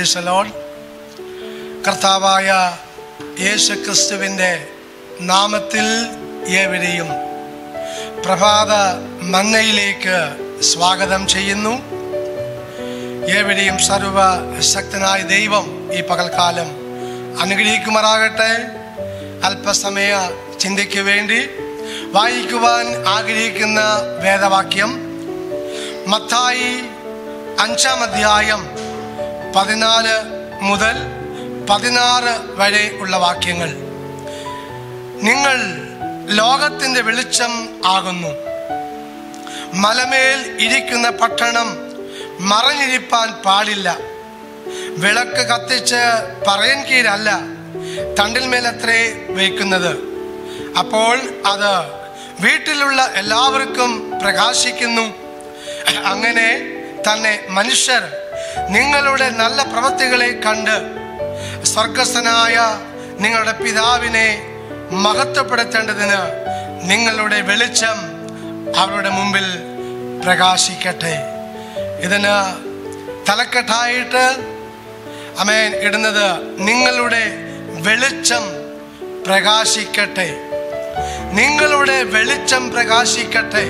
price loan കർത്താവായ യേശു ക്രിസ്തുവിൻ്റെ നാമത്തിൽ ഏവരെയും പ്രഭാത മന്നയിലേക്ക് സ്വാഗതം ചെയ്യുന്നു ഏവരെയും സർവശക്തനായ ദൈവം ഈ പകൽക്കാലം അനുഗ്രഹിക്കുമാറാകട്ടെ അല്പസമയ ചിന്തയ്ക്ക് വേണ്ടി വായിക്കുവാൻ ആഗ്രഹിക്കുന്ന വേദവാക്യം മത്തായി അഞ്ചാം അധ്യായം പതിനാല് മുതൽ പതിനാറ് വരെ ഉള്ള വാക്യങ്ങൾ നിങ്ങൾ ലോകത്തിൻ്റെ വെളിച്ചം ആകുന്നു മലമേൽ ഇരിക്കുന്ന പട്ടണം മറഞ്ഞിരിപ്പാൻ പാടില്ല വിളക്ക് കത്തിച്ച് പറയൻ കീഴല്ല തണ്ടിന്മേലത്രേ വയ്ക്കുന്നത് അപ്പോൾ അത് വീട്ടിലുള്ള എല്ലാവർക്കും പ്രകാശിക്കുന്നു അങ്ങനെ തന്നെ മനുഷ്യർ നിങ്ങളുടെ നല്ല പ്രവൃത്തികളെ കണ്ട് സ്വർഗസ്ഥനായ നിങ്ങളുടെ പിതാവിനെ മഹത്വപ്പെടുത്തേണ്ടതിന് നിങ്ങളുടെ വെളിച്ചം അവരുടെ മുമ്പിൽ പ്രകാശിക്കട്ടെ ഇതിന് തലക്കെട്ടായിട്ട് അമേൻ ഇടുന്നത് നിങ്ങളുടെ വെളിച്ചം പ്രകാശിക്കട്ടെ നിങ്ങളുടെ വെളിച്ചം പ്രകാശിക്കട്ടെ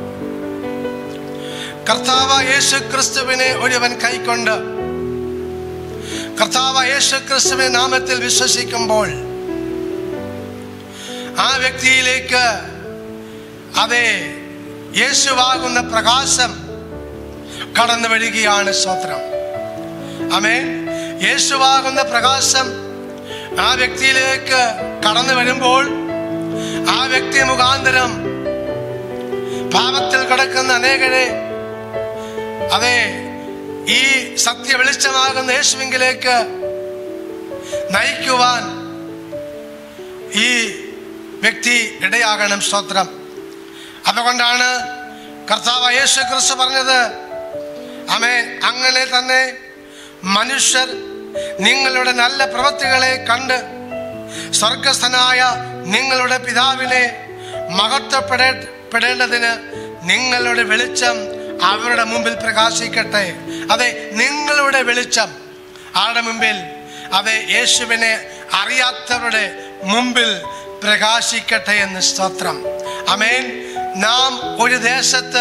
കർത്താവ് യേശു ക്രിസ്തുവിനെ ഒരുവൻ കൈക്കൊണ്ട് കർത്താവ് യേശു ക്രിസ്തുവിന്റെ നാമത്തിൽ വിശ്വസിക്കുമ്പോൾ ആ വ്യക്തിയിലേക്ക് അതെ യേശുവാകുന്ന പ്രകാശം കടന്നു വരികയാണ് സ്തോത്രം അമേ യേശുവാകുന്ന പ്രകാശം ആ വ്യക്തിയിലേക്ക് കടന്നു വരുമ്പോൾ ആ വ്യക്തി മുഖാന്തരം പാപത്തിൽ കിടക്കുന്ന അനേകരെ അതെ ഈ സത്യ വെളിച്ചമാകുന്ന യേശുവിങ്കിലേക്ക് നയിക്കുവാൻ ഈ വ്യക്തി ഇടയാകണം സ്തോത്രം അതുകൊണ്ടാണ് കർത്താവ് യേശു ക്രിസ്തു പറഞ്ഞത് അമേ അങ്ങനെ തന്നെ മനുഷ്യർ നിങ്ങളുടെ നല്ല പ്രവൃത്തികളെ കണ്ട് സ്വർഗസ്ഥനായ നിങ്ങളുടെ പിതാവിനെ മഹത്വപ്പെടേണ്ടതിന് നിങ്ങളുടെ വെളിച്ചം അവരുടെ മുമ്പിൽ പ്രകാശിക്കട്ടെ അതെ നിങ്ങളുടെ വെളിച്ചം ആരുടെ മുമ്പിൽ അതെ യേശുവിനെ അറിയാത്തവരുടെ മുമ്പിൽ പ്രകാശിക്കട്ടെ എന്ന് സ്തോത്രം അമേൻ നാം ഒരു ദേശത്ത്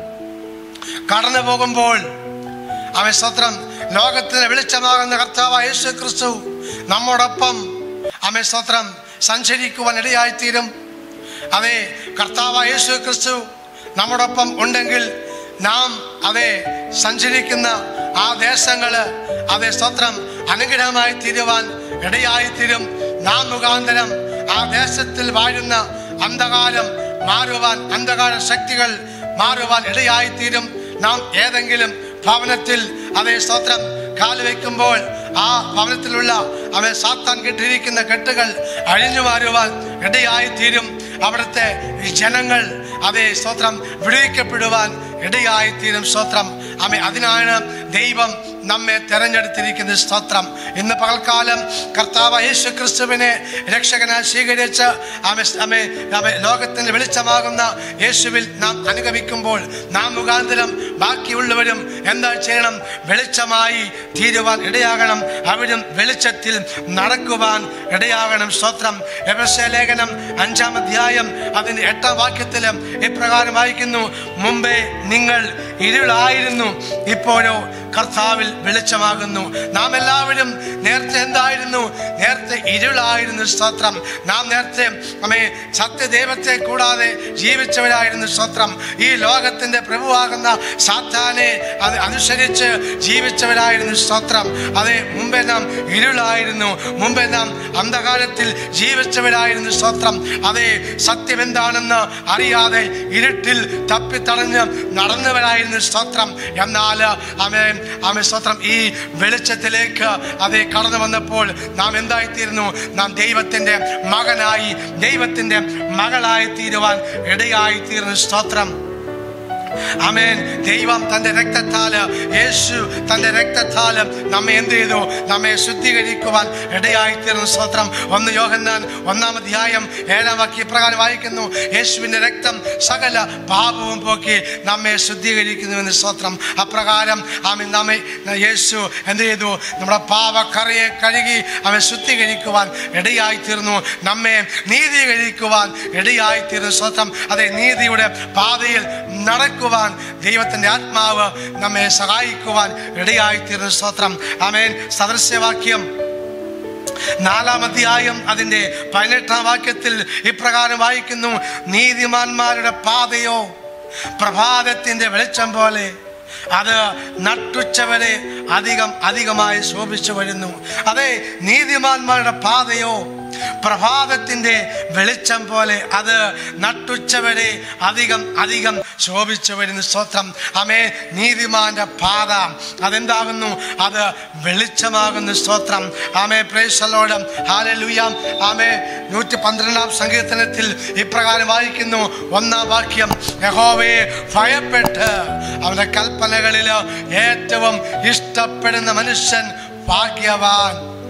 കടന്നു പോകുമ്പോൾ അവൻ സ്തോത്രം ലോകത്തിന് വെളിച്ചമാകുന്ന കർത്താവ് യേശു ക്രിസ്തു നമ്മോടൊപ്പം അമേ സ്തോത്രം സഞ്ചരിക്കുവാൻ ഇടയായിത്തീരും അതെ കർത്താവ് യേശു ക്രിസ്തു നമ്മോടൊപ്പം ഉണ്ടെങ്കിൽ നാം അതെ സഞ്ചരിക്കുന്ന ആ ദേശങ്ങള് അതെ സ്തോത്രം അനുഗ്രഹമായി തീരുവാൻ ഇടയായിത്തീരും നാം മുഖാന്തരം ആ ദേശത്തിൽ വാഴുന്ന അന്ധകാരം മാറുവാൻ അന്ധകാര ശക്തികൾ മാറുവാൻ ഇടയായിത്തീരും നാം ഏതെങ്കിലും ഭവനത്തിൽ അതേ സ്തോത്രം കാല് വയ്ക്കുമ്പോൾ ആ ഭവനത്തിലുള്ള അവൻ സാത്താൻ കെട്ടിരിക്കുന്ന കെട്ടുകൾ അഴിഞ്ഞു മാറുവാൻ ഇടയായിത്തീരും അവിടുത്തെ ഈ ജനങ്ങൾ അതേ സ്തോത്രം വിടുവിക്കപ്പെടുവാൻ ഇടയായിത്തീരും സ്തോത്രം അമ്മ അതിനാണ് ദൈവം നമ്മെ തെരഞ്ഞെടുത്തിരിക്കുന്ന സ്തോത്രം ഇന്ന് പകൽക്കാലം കർത്താവ് യേശു ക്രിസ്തുവിനെ രക്ഷകനായി സ്വീകരിച്ച് ആമെ ആമെ ആമെ ലോകത്തിന് വെളിച്ചമാകുന്ന യേശുവിൽ നാം അനുഗമിക്കുമ്പോൾ നാം മുഖാന്തരം ബാക്കിയുള്ളവരും എന്താ ചെയ്യണം വെളിച്ചമായി തീരുവാൻ ഇടയാകണം അവരും വെളിച്ചത്തിൽ നടക്കുവാൻ ഇടയാകണം സ്തോത്രം എബസ്യ ലേഖനം അഞ്ചാം അധ്യായം അതിൻ്റെ എട്ടാം വാക്യത്തിൽ ഇപ്രകാരം വായിക്കുന്നു മുമ്പേ നിങ്ങൾ ഇരുളായിരുന്നു ഇപ്പോഴോ കർത്താവിൽ വെളിച്ചമാകുന്നു നാം എല്ലാവരും നേരത്തെ എന്തായിരുന്നു നേരത്തെ ഇരുളായിരുന്നു സ്തോത്രം നാം നേരത്തെ അമ്മേ സത്യദൈവത്തെ കൂടാതെ ജീവിച്ചവരായിരുന്നു സ്തോത്രം ഈ ലോകത്തിന്റെ പ്രഭുവാകുന്ന സാത്താനെ അത് അനുസരിച്ച് ജീവിച്ചവരായിരുന്നു സ്തോത്രം അതെ മുമ്പേ നാം ഇരുളായിരുന്നു മുമ്പേ നാം അന്ധകാരത്തിൽ ജീവിച്ചവരായിരുന്നു സ്തോത്രം അതെ സത്യം എന്താണെന്ന് അറിയാതെ ഇരുട്ടിൽ തപ്പിത്തടഞ്ഞ് നടന്നവരായിരുന്നു സ്തോത്രം എന്നാൽ അമേ ആമേ സ്തോത്രം ഈ വെളിച്ചത്തിലേക്ക് അതേ കടന്നു വന്നപ്പോൾ നാം എന്തായിത്തീരുന്നു നാം ദൈവത്തിൻ്റെ മകനായി ദൈവത്തിൻ്റെ മകളായി തീരുവാൻ ഇടയായിത്തീരുന്നു സ്തോത്രം ആമേൻ ദൈവം തന്റെ രക്തത്താല് യേശു തന്റെ രക്തത്താല് നമ്മെ എന്ത് ചെയ്തു നമ്മെ ശുദ്ധീകരിക്കുവാൻ ഇടയായി തീർന്ന സ്തോത്രം ഒന്ന് യോഹന്നാൻ ഒന്നാം അധ്യായം ഏഴാം വാക്യ പ്രകാരം വായിക്കുന്നു യേശുവിന്റെ രക്തം സകല പാപവും പോക്കി നമ്മെ ശുദ്ധീകരിക്കുന്നുവെന്ന് സ്തോത്രം അപ്രകാരം ആമൻ നമ്മെ യേശു എന്ത് ചെയ്തു നമ്മുടെ പാവക്കറയെ കഴുകി അവൻ ശുദ്ധീകരിക്കുവാൻ ഇടയായി തീർന്നു നമ്മെ നീതീകരിക്കുവാൻ ഇടയായി തീർന്നു സ്തോത്രം അതെ നീതിയുടെ പാതയിൽ നടക്കുവാൻ ദൈവത്തിന്റെ ആത്മാവ് നമ്മെ സഹായിക്കുവാൻ ഇടയായി തീർന്നു സ്തോത്രം ആമേൻ സദൃശ്യവാക്യം നാലാം അധ്യായം അതിന്റെ പതിനെട്ടാം വാക്യത്തിൽ ഇപ്രകാരം വായിക്കുന്നു നീതിമാന്മാരുടെ പാതയോ പ്രഭാതത്തിന്റെ വെളിച്ചം പോലെ അത് നട്ടുച്ചവരെ അധികം അധികമായി ശോഭിച്ചു വരുന്നു അതെ നീതിമാന്മാരുടെ പാതയോ പ്രഭാതത്തിന്റെ വെളിച്ചം പോലെ അത് നട്ടുച്ചവരെ അധികം അധികം ശോഭിച്ചു വരുന്ന സ്തോത്രം അമേ നീതിമാന്റെ പാത അതെന്താകുന്നു അത് വെളിച്ചമാകുന്ന സ്തോത്രം ആമേ പ്രേശലോടം ഹാലലുയാം ആമേ നൂറ്റി പന്ത്രണ്ടാം സങ്കീർത്തനത്തിൽ ഇപ്രകാരം വായിക്കുന്നു ഒന്നാം വാക്യം യഹോവയെ ഭയപ്പെട്ട് അവന്റെ കൽപ്പനകളിൽ ഏറ്റവും ഇഷ്ടപ്പെടുന്ന മനുഷ്യൻ ഭാഗ്യവാൻ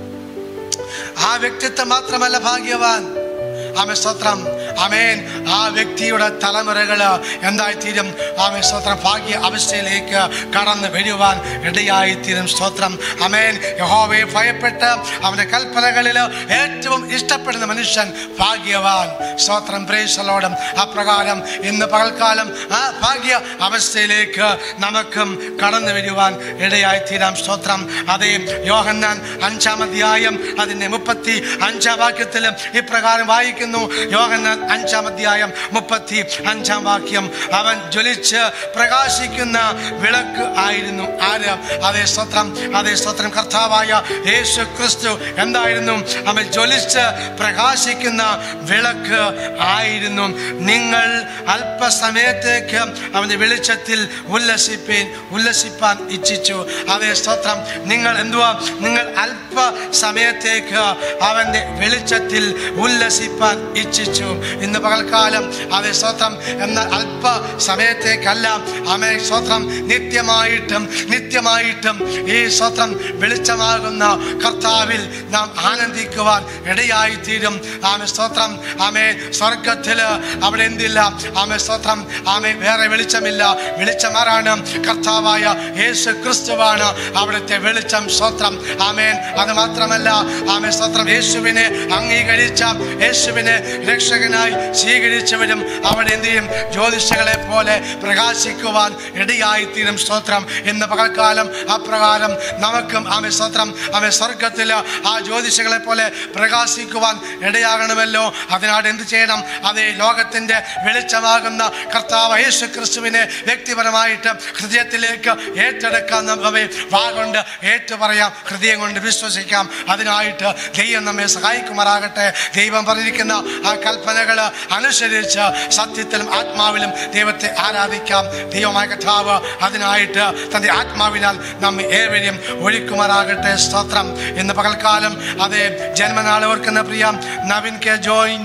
ആ വ്യക്തിത്വം മാത്രമല്ല ഭാഗ്യവാൻ ആമേ സ്തോത്രം അമേൻ ആ വ്യക്തിയുടെ തലമുറകൾ എന്തായിത്തീരും ആമേ സ്തോത്രം ഭാഗ്യ അവസ്ഥയിലേക്ക് കടന്നു വരുവാൻ ഇടയായിത്തീരും സ്തോത്രം അമേൻ യഹോവയെ ഭയപ്പെട്ട് അവന്റെ കൽപ്പനകളിൽ ഏറ്റവും ഇഷ്ടപ്പെടുന്ന മനുഷ്യൻ ഭാഗ്യവാൻ സ്തോത്രം പ്രേശലോടും അപ്രകാരം ഇന്ന് പകൽക്കാലം ആ ഭാഗ്യ അവസ്ഥയിലേക്ക് നമുക്കും കടന്നു വരുവാൻ ഇടയായിത്തീരാം സ്തോത്രം അതേ യോഹന്നാൻ അഞ്ചാം അധ്യായം അതിന്റെ മുപ്പത്തി അഞ്ചാം വാക്യത്തിൽ ഇപ്രകാരം വായിക്കുന്നു യോഹന്നാൻ അഞ്ചാം അധ്യായം മുപ്പത്തി അഞ്ചാം വാക്യം അവൻ ജ്വലിച്ച് പ്രകാശിക്കുന്ന വിളക്ക് ആയിരുന്നു ആര് അതേ സ്തോത്രം അതേ സ്തോത്രം കർത്താവായ യേശു ക്രിസ്തു എന്തായിരുന്നു അവൻ ജ്വലിച്ച് പ്രകാശിക്കുന്ന വിളക്ക് ആയിരുന്നു നിങ്ങൾ അല്പസമയത്തേക്ക് അവന്റെ വെളിച്ചത്തിൽ ഉല്ലസിപ്പേൻ ഉല്ലസിപ്പാൻ ഇച്ഛിച്ചു അതേ സ്തോത്രം നിങ്ങൾ എന്തുവാ നിങ്ങൾ അല്പ സമയത്തേക്ക് അവന്റെ വെളിച്ചത്തിൽ ഉല്ലസിപ്പാൻ ഇച്ഛിച്ചു ഇന്ന് പകൽക്കാലം അതേ സ്തോത്രം എന്നാൽ അല്പ സമയത്തേക്കല്ല അമേ സ്തോത്രം നിത്യമായിട്ടും നിത്യമായിട്ടും ഈ സ്തോത്രം വെളിച്ചമാകുന്ന കർത്താവിൽ നാം ആനന്ദിക്കുവാൻ ഇടയായി തീരും ആമേ സ്തോത്രം ആമേ സ്വർഗത്തില് അവിടെ എന്തില്ല ആമേ സ്തോത്രം ആമേ വേറെ വെളിച്ചമില്ല വെളിച്ചമാരാണ് കർത്താവായ യേശു ക്രിസ്തുവാണ് അവിടുത്തെ വെളിച്ചം സ്തോത്രം ആമേൻ അത് മാത്രമല്ല ആമേ സ്തോത്രം യേശുവിനെ അംഗീകരിച്ച യേശുവിനെ രക്ഷകനായി സ്വീകരിച്ചവരും അവിടെ എന്ത് ചെയ്യും ജ്യോതിഷകളെ പോലെ പ്രകാശിക്കുവാൻ ഇടയായിത്തീരും സ്തോത്രം ഇന്ന് പകൽക്കാലം അപ്രകാരം നമുക്കും ആമേ സ്തോത്രം ആമേ സ്വർഗത്തിൽ ആ ജ്യോതിഷകളെ പോലെ പ്രകാശിക്കുവാൻ ഇടയാകണമല്ലോ അതിനാട് എന്ത് ചെയ്യണം അതേ ലോകത്തിന്റെ വെളിച്ചമാകുന്ന കർത്താവ് യേശു ക്രിസ്തുവിനെ വ്യക്തിപരമായിട്ട് ഹൃദയത്തിലേക്ക് ഏറ്റെടുക്കാൻ നമ്മെ വാഗൊണ്ട് ഏറ്റുപറയാം ഹൃദയം കൊണ്ട് വിശ്വസിക്കാം അതിനായിട്ട് ദൈവം നമ്മെ സഹായിക്കുമാറാകട്ടെ ദൈവം പറഞ്ഞിരിക്കുന്ന ആ കൽപ്പനകൾ അനുസരിച്ച് സത്യത്തിലും ആത്മാവിലും ദൈവത്തെ ആരാധിക്കാം ദൈവമായ കഥാവ് അതിനായിട്ട് തൻ്റെ ആത്മാവിനാൽ നമ്മെ ഏവരെയും ഒഴിക്കുമാറാകട്ടെ സ്തോത്രം ഇന്ന് പകൽക്കാലം അതേ ജന്മനാൾ ഓർക്കുന്ന പ്രിയ നവിൻ കെ ജോയിൻ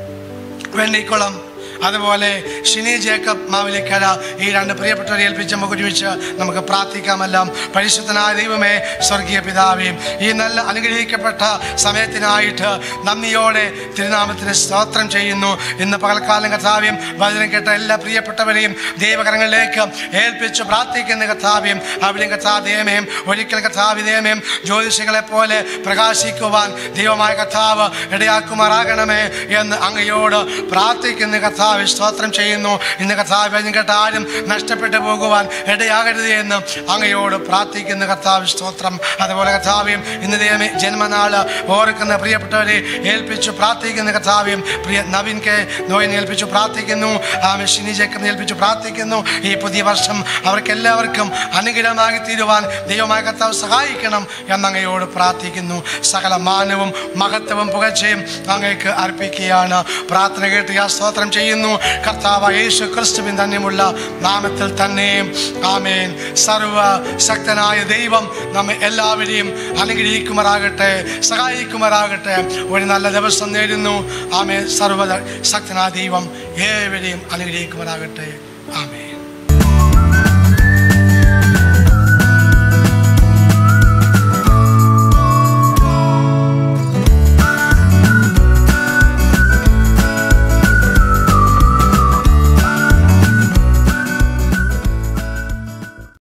വെണ്ണിക്കുളം അതുപോലെ ഷിനി ജേക്കബ് മാവിലിക്കര ഈ രണ്ട് പ്രിയപ്പെട്ടവരെ ഏൽപ്പിച്ച് നമുക്ക് ഒരുമിച്ച് നമുക്ക് പ്രാർത്ഥിക്കാമെല്ലാം പരിശുദ്ധനായ ദൈവമേ സ്വർഗീയ പിതാവേയും ഈ നല്ല അനുഗ്രഹിക്കപ്പെട്ട സമയത്തിനായിട്ട് നന്ദിയോടെ തിരുനാമത്തിന് സ്തോത്രം ചെയ്യുന്നു ഇന്ന് പകൽക്കാലം കഥാവ്യം വചനം കേട്ട എല്ലാ പ്രിയപ്പെട്ടവരെയും ദൈവകരങ്ങളിലേക്ക് ഏൽപ്പിച്ച് പ്രാർത്ഥിക്കുന്ന കഥാവ്യം അവിടെയും കഥാദേമയും ഒരിക്കൽ കഥാവിദേമയും ജ്യോതിഷികളെ പോലെ പ്രകാശിക്കുവാൻ ദൈവമായ കഥാവ് ഇടയാക്കുമാറാകണമേ എന്ന് അങ്ങയോട് പ്രാർത്ഥിക്കുന്ന കഥാവ് സ്തോത്രം ചെയ്യുന്നു ഇന്ന് കഥാവ് വചനം കേട്ട ആരും നഷ്ടപ്പെട്ടു പോകുവാൻ ഇടയാകരുത് എന്ന് അങ്ങയോട് പ്രാർത്ഥിക്കുന്ന കർത്താവ് സ്തോത്രം അതുപോലെ കർത്താവ്യം ഇന്ന് ദൈവമേ ജന്മനാള് ഓർക്കുന്ന പ്രിയപ്പെട്ടവരെ ഏൽപ്പിച്ചു പ്രാർത്ഥിക്കുന്ന കർത്താവ്യം പ്രിയ നവീൻ കെ നോയിനെ ഏൽപ്പിച്ചു പ്രാർത്ഥിക്കുന്നു ആമെ ഷിനി ജേക്കബിനെ ഏൽപ്പിച്ചു പ്രാർത്ഥിക്കുന്നു ഈ പുതിയ വർഷം അവർക്ക് എല്ലാവർക്കും അനുഗ്രഹമാക്കി തീരുവാൻ ദൈവമായ കർത്താവ് സഹായിക്കണം എന്നങ്ങയോട് പ്രാർത്ഥിക്കുന്നു സകല മാനവും മഹത്വവും പുകഴ്ചയും അങ്ങേക്ക് അർപ്പിക്കുകയാണ് പ്രാർത്ഥന കേട്ട് ഞാൻ സ്തോത്രം ചെയ്യുന്നു കർത്താവ് യേശു ക്രിസ്തുവിൻ തന്നെയുള്ള നാമത്തിൽ തന്നെ ആമേൻ സർവ ശക്തനായ ദൈവം നമ്മെ എല്ലാവരെയും അനുഗ്രഹിക്കുമാറാകട്ടെ സഹായിക്കുമാറാകട്ടെ ഒരു നല്ല ദിവസം നേരുന്നു ആമേ സർവ ശക്തനായ ദൈവം ഏവരെയും അനുഗ്രഹിക്കുമാറാകട്ടെ ആമേൻ